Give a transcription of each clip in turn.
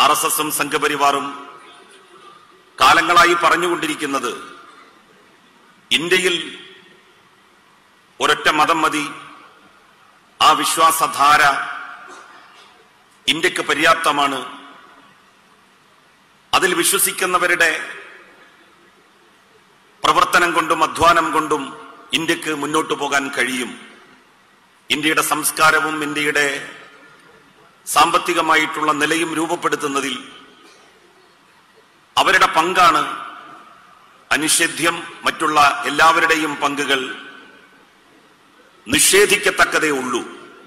R S എസും സംഘപരിവാറും കാലങ്ങളായി പറഞ്ഞുകൊണ്ടിരിക്കുന്നത് ഇന്ത്യയിൽ ഒരൊറ്റ മതം മതി ആ വിശ്വാസധാര ഇന്ത്യക്ക് പര്യാപ്തമാണ് അതിൽ വിശ്വസിക്കുന്നവരുടെ പ്രവർത്തനം കൊണ്ടും അധ്വാനം കൊണ്ടും ഇന്ത്യക്ക് മുന്നോട്ടു പോകാൻ കഴിയും ഇന്ത്യയുടെ സംസ്കാരവും ഇന്ത്യയുടെ സാമ്പത്തികമായിട്ടുള്ള നിലയും രൂപപ്പെടുത്തുന്നതിൽ അവരുടെ പങ്കാണ് അനിഷേധ്യം മറ്റുള്ള എല്ലാവരുടെയും പങ്കുകൾ നിഷേധിക്കത്തക്കതേ ഉള്ളൂ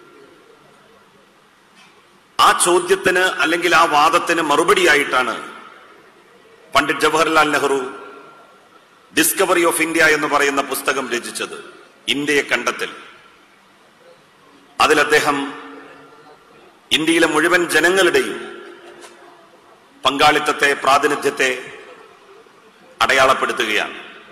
ആ ചോദ്യത്തിന് അല്ലെങ്കിൽ ആ വാദത്തിന് മറുപടിയായിട്ടാണ് Pandit Jawaharlal Nehru discovery of India എന്ന് പറയുന്ന പുസ്തകം രചിച്ചത് ഇന്ത്യയെ കണ്ടെത്തൽ അതിൽ അദ്ദേഹം ഇന്ത്യയിലെ മുഴുവൻ ജനങ്ങളുടെയും പങ്കാളിത്തത്തെ പ്രാതിനിധ്യത്തെ അടയാളപ്പെടുത്തുകയാണ്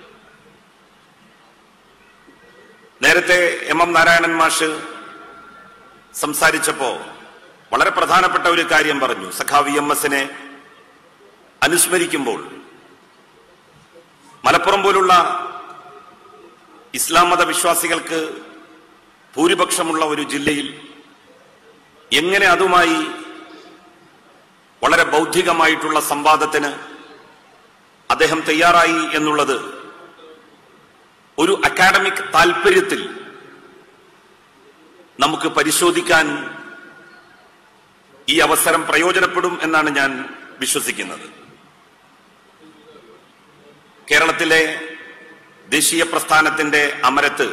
നേരത്തെ എം എം നാരായണൻ മാഷ് സംസാരിച്ചപ്പോ വളരെ പ്രധാനപ്പെട്ട ഒരു കാര്യം പറഞ്ഞു സഖാവി എം എസിനെ അനുസ്മരിക്കുമ്പോൾ മലപ്പുറം പോലുള്ള ഇസ്ലാം മത വിശ്വാസികൾക്ക് ഭൂരിപക്ഷമുള്ള ഒരു ജില്ലയിൽ എങ്ങനെ അതുമായി വളരെ ബൗദ്ധികമായിട്ടുള്ള സംവാദത്തിന് അദ്ദേഹം തയ്യാറായി എന്നുള്ളത് ഒരു അക്കാഡമിക് താൽപര്യത്തിൽ നമുക്ക് പരിശോധിക്കാൻ ഈ അവസരം പ്രയോജനപ്പെടും എന്നാണ് ഞാൻ വിശ്വസിക്കുന്നത് കേരളത്തിലെ ദേശീയ പ്രസ്ഥാനത്തിന്റെ അമരത്ത്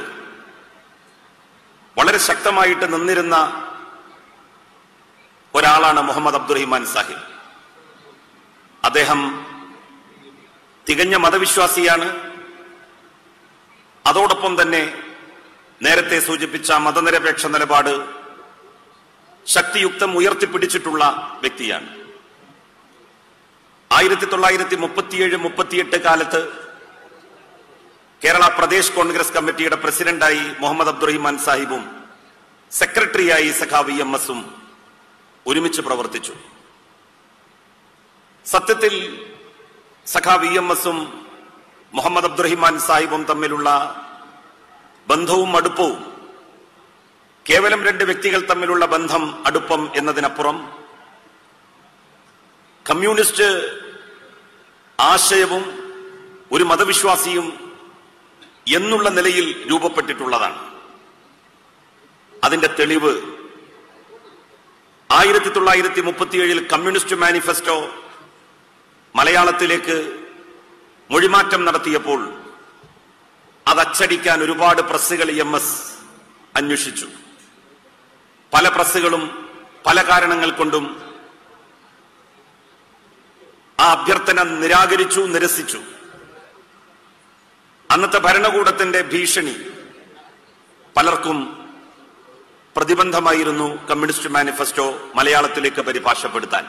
വളരെ ശക്തമായിട്ട് നിന്നിരുന്ന ഒരാളാണ് മുഹമ്മദ് അബ്ദുറഹിമാൻ സാഹിബ് അദ്ദേഹം തികഞ്ഞ മതവിശ്വാസിയാണ് അതോടൊപ്പം തന്നെ നേരത്തെ സൂചിപ്പിച്ച മതനിരപേക്ഷ നിലപാട് ശക്തിയുക്തം ഉയർത്തിപ്പിടിച്ചിട്ടുള്ള വ്യക്തിയാണ് ആയിരത്തി തൊള്ളായിരത്തി മുപ്പത്തിയേഴ് മുപ്പത്തിയെട്ട് കാലത്ത് കേരള പ്രദേശ് കോൺഗ്രസ് കമ്മിറ്റിയുടെ പ്രസിഡന്റായി മുഹമ്മദ് അബ്ദുറഹിമാൻ സാഹിബും സെക്രട്ടറിയായി സഖാവി എം എസും ഒരുമിച്ച് പ്രവർത്തിച്ചു സത്യത്തിൽ സഖാവി എം എസും മുഹമ്മദ് അബ്ദുറഹിമാൻ സാഹിബും തമ്മിലുള്ള ബന്ധവും അടുപ്പവും കേവലം രണ്ട് വ്യക്തികൾ തമ്മിലുള്ള ബന്ധം അടുപ്പം എന്നതിനപ്പുറം കമ്മ്യൂണിസ്റ്റ് ആശയവും ഒരു മതവിശ്വാസിയും എന്നുള്ള നിലയിൽ രൂപപ്പെട്ടിട്ടുള്ളതാണ് അതിന്റെ തെളിവ് ആയിരത്തി തൊള്ളായിരത്തി മുപ്പത്തിയേഴിൽ കമ്മ്യൂണിസ്റ്റ് മാനിഫെസ്റ്റോ മലയാളത്തിലേക്ക് മൊഴിമാറ്റം നടത്തിയപ്പോൾ അത് അച്ചടിക്കാൻ ഒരുപാട് പ്രസ്സുകൾ എം എസ് അന്വേഷിച്ചു പല പ്രസ്സുകളും പല കാരണങ്ങൾ കൊണ്ടും ആ അഭ്യർത്ഥന നിരാകരിച്ചു നിരസിച്ചു അന്നത്തെ ഭരണകൂടത്തിന്റെ ഭീഷണി പലർക്കും പ്രതിബന്ധമായിരുന്നു കമ്മ്യൂണിസ്റ്റ് മാനിഫെസ്റ്റോ മലയാളത്തിലേക്ക് പരിഭാഷപ്പെടുത്താൻ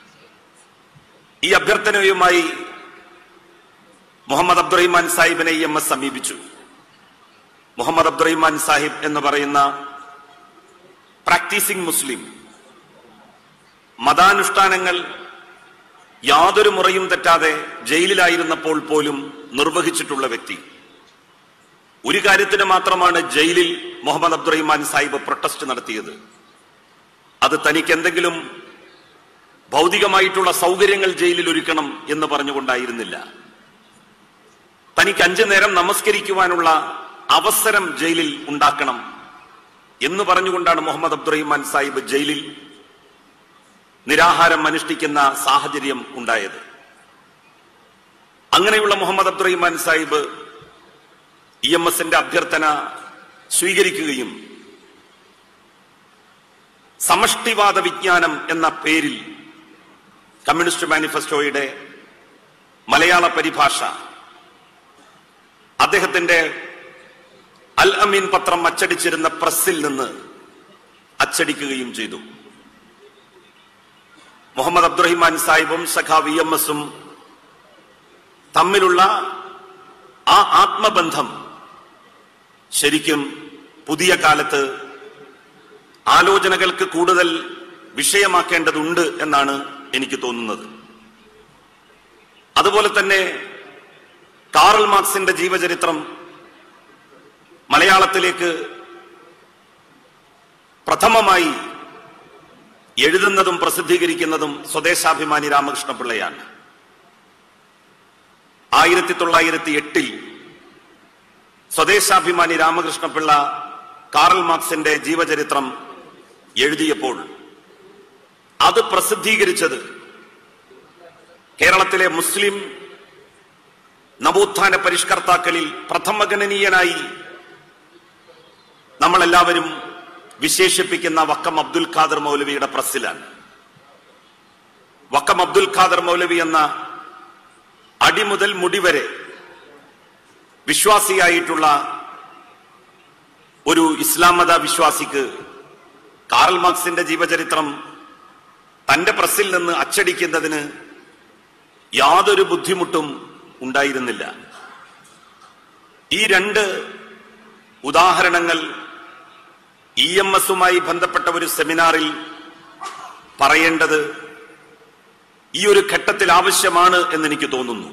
ഈ അഭ്യർത്ഥനയുമായി മുഹമ്മദ് അബ്ദുറഹിമാൻ സാഹിബിനെ എം എസ് സമീപിച്ചു മുഹമ്മദ് അബ്ദുറഹിമാൻ സാഹിബ് എന്ന് പറയുന്ന പ്രാക്ടീസിംഗ് മുസ്ലിം മതാനുഷ്ഠാനങ്ങൾ യാതൊരു മുറയും തെറ്റാതെ ജയിലിലായിരുന്നപ്പോൾ പോലും നിർവഹിച്ചിട്ടുള്ള വ്യക്തി ഒരു കാര്യത്തിന് മാത്രമാണ് ജയിലിൽ മുഹമ്മദ് അബ്ദുറഹിമാൻ സാഹിബ് പ്രൊട്ടസ്റ്റ് നടത്തിയത് അത് തനിക്ക് എന്തെങ്കിലും ഭൗതികമായിട്ടുള്ള സൗകര്യങ്ങൾ ജയിലിൽ ഒരുക്കണം എന്ന് പറഞ്ഞുകൊണ്ടായിരുന്നില്ല തനിക്ക് അഞ്ചു നേരം നമസ്കരിക്കുവാനുള്ള അവസരം ജയിലിൽ ഉണ്ടാക്കണം എന്ന് പറഞ്ഞുകൊണ്ടാണ് മുഹമ്മദ് അബ്ദുറഹിമാൻ സാഹിബ് ജയിലിൽ നിരാഹാരം അനുഷ്ഠിക്കുന്ന സാഹചര്യം ഉണ്ടായത് അങ്ങനെയുള്ള മുഹമ്മദ് അബ്ദുറഹിമാൻ സാഹിബ് ഇ എം എസിന്റെ അഭ്യർത്ഥന സ്വീകരിക്കുകയും സമഷ്ടിവാദ വിജ്ഞാനം എന്ന പേരിൽ കമ്മ്യൂണിസ്റ്റ് മാനിഫെസ്റ്റോയുടെ മലയാള പരിഭാഷ അദ്ദേഹത്തിന്റെ അൽ അമീൻ പത്രം അച്ചടിച്ചിരുന്ന പ്രസ്സിൽ നിന്ന് അച്ചടിക്കുകയും ചെയ്തു മുഹമ്മദ് അബ്ദുറഹിമാൻ സാഹിബും സഖാവ് ഇ എം എസും തമ്മിലുള്ള ആ ആത്മബന്ധം ശരിക്കും പുതിയ കാലത്ത് ആലോചനകൾക്ക് കൂടുതൽ വിഷയമാക്കേണ്ടതുണ്ട് എന്നാണ് എനിക്ക് തോന്നുന്നത് അതുപോലെ തന്നെ കാറൽ മാർക്സിന്റെ ജീവചരിത്രം മലയാളത്തിലേക്ക് പ്രഥമമായി എഴുതുന്നതും പ്രസിദ്ധീകരിക്കുന്നതും സ്വദേശാഭിമാനി രാമകൃഷ്ണപിള്ളയാണ് ആയിരത്തി തൊള്ളായിരത്തി എട്ടിൽ സ്വദേശാഭിമാനി രാമകൃഷ്ണപിള്ള കാറൽ മാർക്സിന്റെ ജീവചരിത്രം എഴുതിയപ്പോൾ അത് പ്രസിദ്ധീകരിച്ചത് കേരളത്തിലെ മുസ്ലിം നവോത്ഥാന പരിഷ്കർത്താക്കളിൽ പ്രഥമഗണനീയനായി നമ്മളെല്ലാവരും വിശേഷിപ്പിക്കുന്ന വക്കം അബ്ദുൽ ഖാദർ മൗലവിയുടെ പ്രസ്സിലാണ് വക്കം അബ്ദുൽ ഖാദർ മൗലവി എന്ന അടിമുതൽ മുടിവരെ വിശ്വാസിയായിട്ടുള്ള ഒരു ഇസ്ലാം മത വിശ്വാസിക്ക് കാറൽ മാർക്സിന്റെ ജീവചരിത്രം തന്റെ പ്രസ്സിൽ നിന്ന് അച്ചടിക്കുന്നതിന് യാതൊരു ബുദ്ധിമുട്ടും ഉണ്ടായിരുന്നില്ല ഈ രണ്ട് ഉദാഹരണങ്ങൾ ഇ എം എസുമായി ബന്ധപ്പെട്ട ഒരു സെമിനാറിൽ പറയേണ്ടത് ഈ ഒരു ഘട്ടത്തിൽ ആവശ്യമാണ് എന്ന് എനിക്ക് തോന്നുന്നു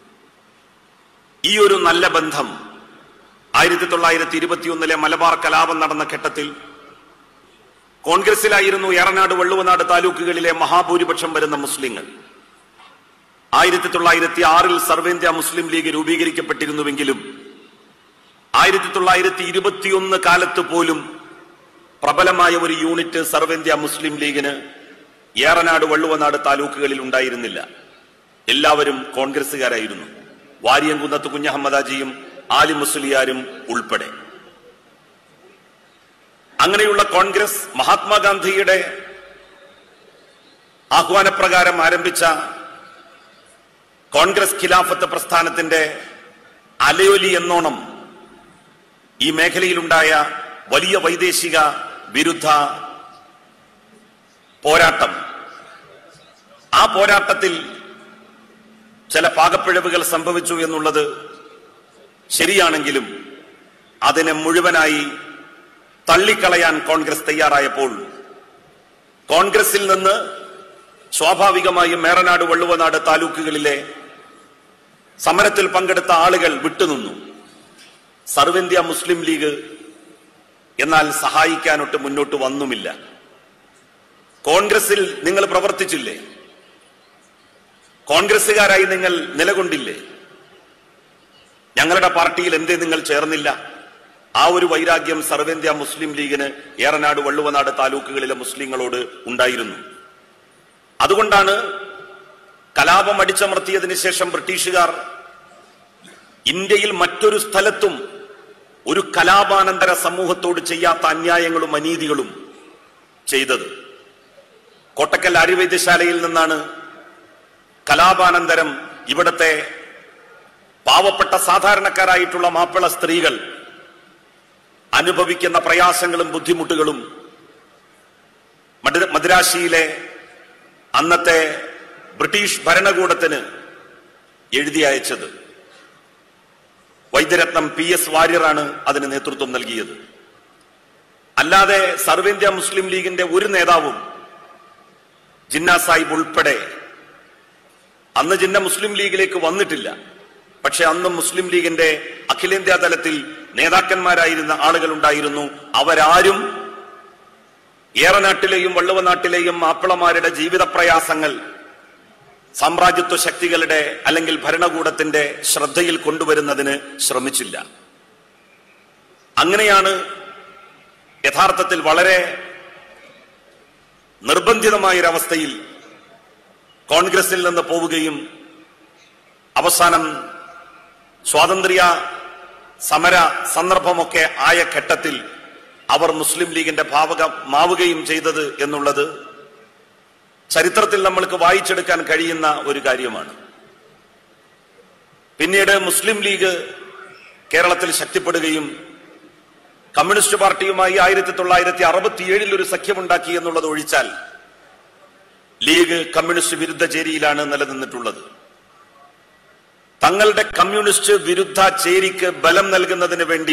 ഈ ഒരു നല്ല ബന്ധം ആയിരത്തി തൊള്ളായിരത്തി ഇരുപത്തിയൊന്നിലെ മലബാർ കലാപം നടന്ന ഘട്ടത്തിൽ കോൺഗ്രസിലായിരുന്നു ഏറനാട് വള്ളുവനാട് താലൂക്കുകളിലെ മഹാഭൂരിപക്ഷം വരുന്ന മുസ്ലിങ്ങൾ ആയിരത്തി തൊള്ളായിരത്തി ആറിൽ സർവേന്ത്യ മുസ്ലിം ലീഗ് രൂപീകരിക്കപ്പെട്ടിരുന്നുവെങ്കിലും ആയിരത്തി തൊള്ളായിരത്തി ഇരുപത്തിയൊന്ന് കാലത്ത് പോലും പ്രബലമായ ഒരു യൂണിറ്റ് സർവേന്ത്യ മുസ്ലിം ലീഗിന് ഏറനാട് വള്ളുവനാട് താലൂക്കുകളിൽ ഉണ്ടായിരുന്നില്ല എല്ലാവരും കോൺഗ്രസുകാരായിരുന്നു വാരിയംകുന്നത്ത് കുഞ്ഞഹമ്മദാജിയും ആലി മുസ്ലിയാരും ഉൾപ്പെടെ അങ്ങനെയുള്ള കോൺഗ്രസ് മഹാത്മാഗാന്ധിയുടെ ആഹ്വാനപ്രകാരം ആരംഭിച്ച കോൺഗ്രസ് ഖിലാഫത്ത് പ്രസ്ഥാനത്തിന്റെ അലയൊലി എന്നോണം ഈ മേഖലയിലുണ്ടായ വലിയ വൈദേശിക വിരുദ്ധ പോരാട്ടം ആ പോരാട്ടത്തിൽ ചില പാകപ്പിഴവുകൾ സംഭവിച്ചു എന്നുള്ളത് ശരിയാണെങ്കിലും അതിനെ മുഴുവനായി തള്ളിക്കളയാൻ കോൺഗ്രസ് തയ്യാറായപ്പോൾ കോൺഗ്രസിൽ നിന്ന് സ്വാഭാവികമായും മേറനാട് വള്ളുവനാട് താലൂക്കുകളിലെ സമരത്തിൽ പങ്കെടുത്ത ആളുകൾ വിട്ടുനിന്നു സർവന്ത്യ മുസ്ലിം ലീഗ് എന്നാൽ സഹായിക്കാനൊട്ട് മുന്നോട്ട് വന്നുമില്ല കോൺഗ്രസിൽ നിങ്ങൾ പ്രവർത്തിച്ചില്ലേ കോൺഗ്രസുകാരായി നിങ്ങൾ നിലകൊണ്ടില്ലേ ഞങ്ങളുടെ പാർട്ടിയിൽ എന്തേ നിങ്ങൾ ചേർന്നില്ല ആ ഒരു വൈരാഗ്യം സർവേന്ത്യ മുസ്ലിം ലീഗിന് ഏറനാട് വള്ളുവനാട് താലൂക്കുകളിലെ മുസ്ലിങ്ങളോട് ഉണ്ടായിരുന്നു അതുകൊണ്ടാണ് കലാപം അടിച്ചമർത്തിയതിനു ശേഷം ബ്രിട്ടീഷുകാർ ഇന്ത്യയിൽ മറ്റൊരു സ്ഥലത്തും ഒരു കലാപാനന്തര സമൂഹത്തോട് ചെയ്യാത്ത അന്യായങ്ങളും അനീതികളും ചെയ്തത് കോട്ടക്കൽ ആര്യവൈദ്യശാലയിൽ നിന്നാണ് കലാപാനന്തരം ഇവിടത്തെ പാവപ്പെട്ട സാധാരണക്കാരായിട്ടുള്ള മാപ്പിള സ്ത്രീകൾ അനുഭവിക്കുന്ന പ്രയാസങ്ങളും ബുദ്ധിമുട്ടുകളും മദ്ര- മദ്രാശിയിലെ അന്നത്തെ ബ്രിട്ടീഷ് ഭരണകൂടത്തിന് എഴുതി അയച്ചത് വൈദ്യരത്നം പി എസ് വാര്യറാണ് അതിന് നേതൃത്വം നൽകിയത് അല്ലാതെ സർവേന്ത്യ മുസ്ലിം ലീഗിന്റെ ഒരു നേതാവും ജിന്ന സാഹിബ് ഉൾപ്പെടെ അന്ന് ജിന്ന മുസ്ലിം ലീഗിലേക്ക് വന്നിട്ടില്ല പക്ഷെ അന്ന് മുസ്ലിം ലീഗിന്റെ അഖിലേന്ത്യാ തലത്തിൽ നേതാക്കന്മാരായിരുന്ന ആളുകൾ ഉണ്ടായിരുന്നു അവരാരും ഏറനാട്ടിലെയും വള്ളുവനാട്ടിലെയും മാപ്പിളമാരുടെ ജീവിത പ്രയാസങ്ങൾ സാമ്രാജ്യത്വ ശക്തികളുടെ അല്ലെങ്കിൽ ഭരണകൂടത്തിന്റെ ശ്രദ്ധയിൽ കൊണ്ടുവരുന്നതിന് ശ്രമിച്ചില്ല അങ്ങനെയാണ് യഥാർത്ഥത്തിൽ വളരെ നിർബന്ധിതമായൊരവസ്ഥയിൽ കോൺഗ്രസിൽ നിന്ന് പോവുകയും അവസാനം സ്വാതന്ത്ര്യ സമര സന്ദർഭമൊക്കെ ആയ ഘട്ടത്തിൽ അവർ മുസ്ലിം ലീഗിന്റെ ഭാവകമാവുകയും ചെയ്തത് എന്നുള്ളത് ചരിത്രത്തിൽ നമ്മൾക്ക് വായിച്ചെടുക്കാൻ കഴിയുന്ന ഒരു കാര്യമാണ് പിന്നീട് മുസ്ലിം ലീഗ് കേരളത്തിൽ ശക്തിപ്പെടുകയും കമ്മ്യൂണിസ്റ്റ് പാർട്ടിയുമായി ആയിരത്തി തൊള്ളായിരത്തി അറുപത്തിയേഴിൽ ഒരു സഖ്യമുണ്ടാക്കി എന്നുള്ളത് ഒഴിച്ചാൽ ലീഗ് കമ്മ്യൂണിസ്റ്റ് വിരുദ്ധ ചേരിയിലാണ് നിലനിന്നിട്ടുള്ളത് തങ്ങളുടെ കമ്മ്യൂണിസ്റ്റ് വിരുദ്ധ ചേരിക്ക് ബലം നൽകുന്നതിന് വേണ്ടി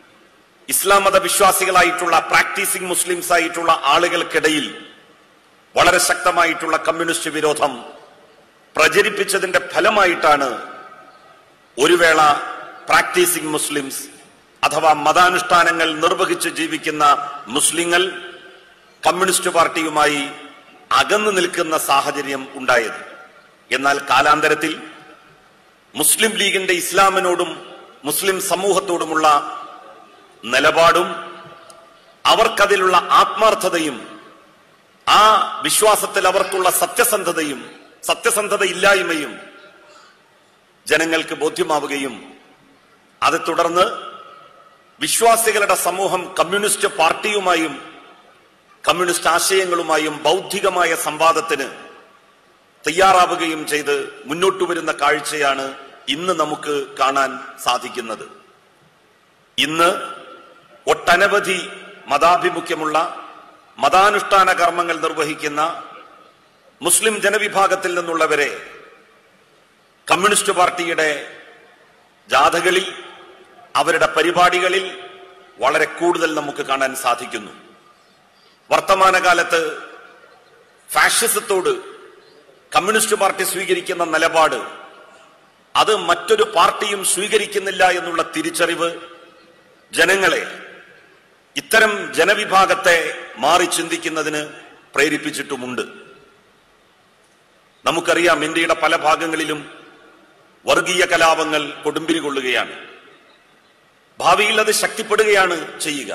ഇസ്ലാം മത വിശ്വാസികളായിട്ടുള്ള പ്രാക്ടീസിംഗ് മുസ്ലിംസ് ആയിട്ടുള്ള ആളുകൾക്കിടയിൽ വളരെ ശക്തമായിട്ടുള്ള കമ്മ്യൂണിസ്റ്റ് വിരോധം പ്രചരിപ്പിച്ചതിന്റെ ഫലമായിട്ടാണ് ഒരു വേള പ്രാക്ടീസിംഗ് മുസ്ലിംസ് അഥവാ മതാനുഷ്ഠാനങ്ങൾ നിർവഹിച്ച് ജീവിക്കുന്ന മുസ്ലിങ്ങൾ കമ്മ്യൂണിസ്റ്റ് പാർട്ടിയുമായി അകന്നു നിൽക്കുന്ന സാഹചര്യം ഉണ്ടായത് എന്നാൽ കാലാന്തരത്തിൽ മുസ്ലിം ലീഗിന്റെ ഇസ്ലാമിനോടും മുസ്ലിം സമൂഹത്തോടുമുള്ള നിലപാടും അവർക്കതിലുള്ള ആത്മാർത്ഥതയും ആ വിശ്വാസത്തിൽ അവർക്കുള്ള സത്യസന്ധതയും സത്യസന്ധത ഇല്ലായ്മയും ജനങ്ങൾക്ക് ബോധ്യമാവുകയും അത് തുടർന്ന് വിശ്വാസികളുടെ സമൂഹം കമ്മ്യൂണിസ്റ്റ് പാർട്ടിയുമായും കമ്മ്യൂണിസ്റ്റ് ആശയങ്ങളുമായും ബൗദ്ധികമായ സംവാദത്തിന് തയ്യാറാവുകയും ചെയ്ത് മുന്നോട്ട് വരുന്ന കാഴ്ചയാണ് ഇന്ന് നമുക്ക് കാണാൻ സാധിക്കുന്നത് ഇന്ന് ഒട്ടനവധി മതാഭിമുഖ്യമുള്ള മതാനുഷ്ഠാന കർമ്മങ്ങൾ നിർവഹിക്കുന്ന മുസ്ലിം ജനവിഭാഗത്തിൽ നിന്നുള്ളവരെ കമ്മ്യൂണിസ്റ്റ് പാർട്ടിയുടെ ജാഥകളിൽ അവരുടെ പരിപാടികളിൽ വളരെ കൂടുതൽ നമുക്ക് കാണാൻ സാധിക്കുന്നു വർത്തമാനകാലത്ത് ഫാഷിസത്തോട് കമ്മ്യൂണിസ്റ്റ് പാർട്ടി സ്വീകരിക്കുന്ന നിലപാട് അത് മറ്റൊരു പാർട്ടിയും സ്വീകരിക്കുന്നില്ല എന്നുള്ള തിരിച്ചറിവ് ജനങ്ങളെ ഇത്തരം ജനവിഭാഗത്തെ മാറി ചിന്തിക്കുന്നതിന് പ്രേരിപ്പിച്ചിട്ടുമുണ്ട് നമുക്കറിയാം ഇന്ത്യയുടെ പല ഭാഗങ്ങളിലും വർഗീയ കലാപങ്ങൾ കൊടുമ്പിരി കൊള്ളുകയാണ് ഭാവിയിൽ അത് ശക്തിപ്പെടുകയാണ് ചെയ്യുക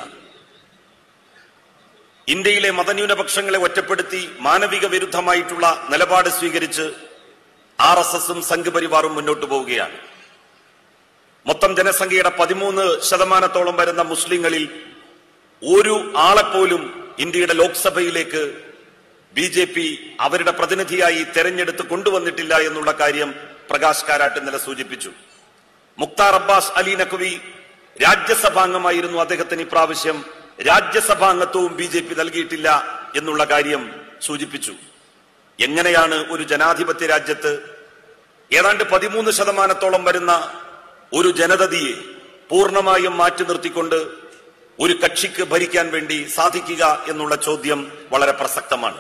ഇന്ത്യയിലെ മതന്യൂനപക്ഷങ്ങളെ ഒറ്റപ്പെടുത്തി മാനവിക വിരുദ്ധമായിട്ടുള്ള നിലപാട് സ്വീകരിച്ച് ആർ എസ് എസും സംഘപരിവാറും മുന്നോട്ട് പോവുകയാണ് മൊത്തം ജനസംഖ്യയുടെ പതിമൂന്ന് ശതമാനത്തോളം വരുന്ന മുസ്ലിങ്ങളിൽ ഒരു ആളെപ്പോലും ഇന്ത്യയുടെ ലോക്സഭയിലേക്ക് ബി ജെ പി അവരുടെ പ്രതിനിധിയായി തെരഞ്ഞെടുത്ത് കൊണ്ടുവന്നിട്ടില്ല എന്നുള്ള കാര്യം പ്രകാശ് കാരാട്ട് ഇന്നലെ സൂചിപ്പിച്ചു മുക്താർ അബ്ബാസ് അലി നഖ്വി രാജ്യസഭാംഗമായിരുന്നു അദ്ദേഹത്തിന് ഇപ്രാവശ്യം രാജ്യസഭാംഗത്വവും ബി ജെ പി നൽകിയിട്ടില്ല എന്നുള്ള കാര്യം സൂചിപ്പിച്ചു എങ്ങനെയാണ് ഒരു ജനാധിപത്യ രാജ്യത്ത് ഏതാണ്ട് പതിമൂന്ന് ശതമാനത്തോളം വരുന്ന ഒരു ജനതയെ പൂർണ്ണമായും മാറ്റി നിർത്തിക്കൊണ്ട് ഒരു കക്ഷിക്ക് ഭരിക്കാൻ വേണ്ടി സാധിക്കുക എന്നുള്ള ചോദ്യം വളരെ പ്രസക്തമാണ്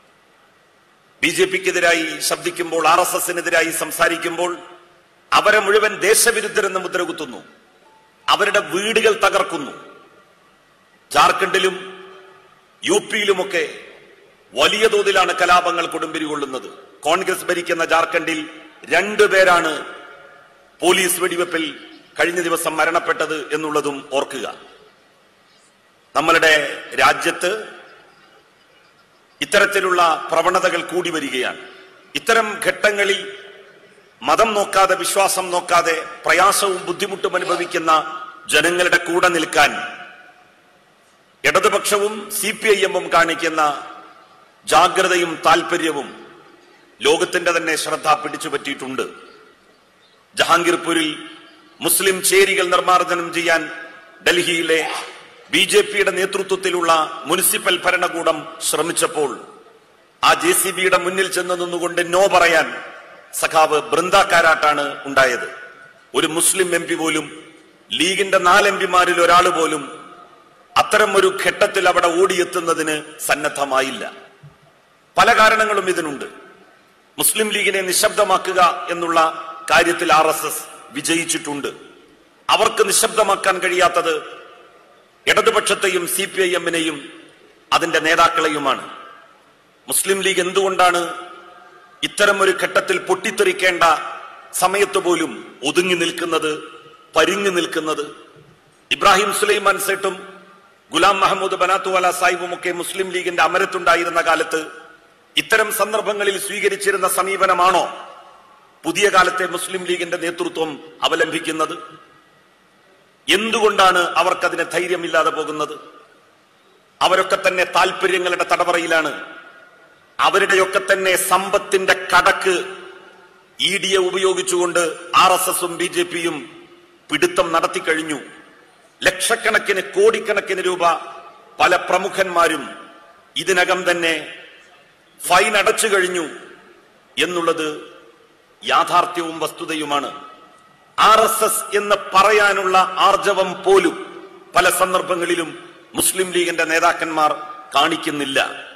ബി ജെ പിക്കെതിരായി ശബ്ദിക്കുമ്പോൾ ആർ എസ് എസിനെതിരായി സംസാരിക്കുമ്പോൾ അവരെ മുഴുവൻ ദേശവിരുദ്ധരെന്ന് മുദ്രകുത്തുന്നു അവരുടെ വീടുകൾ തകർക്കുന്നു ജാർഖണ്ഡിലും യു പിയിലുമൊക്കെ വലിയ തോതിലാണ് കലാപങ്ങൾ കൊടുമ്പിരി കൊള്ളുന്നത് കോൺഗ്രസ് ഭരിക്കുന്ന ജാർഖണ്ഡിൽ രണ്ടുപേരാണ് പോലീസ് വെടിവെപ്പിൽ കഴിഞ്ഞ ദിവസം മരണപ്പെട്ടത് എന്നുള്ളതും ഓർക്കുക നമ്മളുടെ രാജ്യത്ത് ഇത്തരത്തിലുള്ള പ്രവണതകൾ കൂടി വരികയാണ് ഇത്തരം ഘട്ടങ്ങളിൽ മതം നോക്കാതെ വിശ്വാസം നോക്കാതെ പ്രയാസവും ബുദ്ധിമുട്ടും അനുഭവിക്കുന്ന ജനങ്ങളുടെ കൂടെ നിൽക്കാൻ ഇടതുപക്ഷവും സി പി ഐ എമ്മും കാണിക്കുന്ന ജാഗ്രതയും താല്പര്യവും ലോകത്തിന്റെ തന്നെ ശ്രദ്ധ പിടിച്ചുപറ്റിയിട്ടുണ്ട് ജഹാംഗീർപൂരിൽ മുസ്ലിം ചേരികൾ നിർമ്മാർജ്ജനം ചെയ്യാൻ ഡൽഹിയിലെ ബി ജെ പിയുടെ നേതൃത്വത്തിലുള്ള മുനിസിപ്പൽ ഭരണകൂടം ശ്രമിച്ചപ്പോൾ ആ ജെ സി ബിയുടെ മുന്നിൽ ചെന്ന് നിന്നുകൊണ്ട് നോ പറയാൻ സഖാവ് ബൃന്ദ കാരാട്ടാണ് ഉണ്ടായത് ഒരു മുസ്ലിം എം പി പോലും ലീഗിന്റെ നാല് എം പിമാരിൽ ഒരാൾ പോലും അത്തരം ഒരു ഘട്ടത്തിൽ അവിടെ ഓടിയെത്തുന്നതിന് സന്നദ്ധമായില്ല പല കാരണങ്ങളും ഇതിനുണ്ട് മുസ്ലിം ലീഗിനെ നിശബ്ദമാക്കുക എന്നുള്ള കാര്യത്തിൽ ആർ എസ് എസ് വിജയിച്ചിട്ടുണ്ട് അവർക്ക് നിശബ്ദമാക്കാൻ കഴിയാത്തത് ഇടതുപക്ഷത്തെയും സി പി ഐ എമ്മിനെയും അതിന്റെ നേതാക്കളെയുമാണ് മുസ്ലിം ലീഗ് എന്തുകൊണ്ടാണ് ഇത്തരം ഒരു ഘട്ടത്തിൽ പൊട്ടിത്തെറിക്കേണ്ട സമയത്ത് പോലും ഒതുങ്ങി നിൽക്കുന്നത് പരിങ്ങി നിൽക്കുന്നത് ഇബ്രാഹിം സുലൈമാൻ സേട്ടും ഗുലാം മഹമ്മൂദ് ബനാത്തുവാല സാഹിബും ഒക്കെ മുസ്ലിം ലീഗിന്റെ അമരത്തുണ്ടായിരുന്ന കാലത്ത് ഇത്തരം സന്ദർഭങ്ങളിൽ സ്വീകരിച്ചിരുന്ന സമീപനമാണോ പുതിയ കാലത്തെ മുസ്ലിം ലീഗിന്റെ നേതൃത്വം അവലംബിക്കുന്നത് എന്തുകൊണ്ടാണ് അവർക്കതിന് ധൈര്യമില്ലാതെ പോകുന്നത് അവരൊക്കെ തന്നെ താല്പര്യങ്ങളുടെ തടവറയിലാണ് അവരുടെയൊക്കെ തന്നെ സമ്പത്തിന്റെ കടക്ക് ഇ ഡിയെ ഉപയോഗിച്ചുകൊണ്ട് ആർ എസ് എസും ബി ജെ പിയും പിടുത്തം നടത്തിക്കഴിഞ്ഞു ലക്ഷക്കണക്കിന് കോടിക്കണക്കിന് രൂപ പല പ്രമുഖന്മാരും ഇതിനകം തന്നെ ഫൈൻ അടച്ചു കഴിഞ്ഞു എന്നുള്ളത് യാഥാർത്ഥ്യവും വസ്തുതയുമാണ് ആർ എസ് എസ് എന്ന് പറയാനുള്ള ആർജവം പോലും പല സന്ദർഭങ്ങളിലും മുസ്ലിം ലീഗിന്റെ നേതാക്കന്മാർ കാണിക്കുന്നില്ല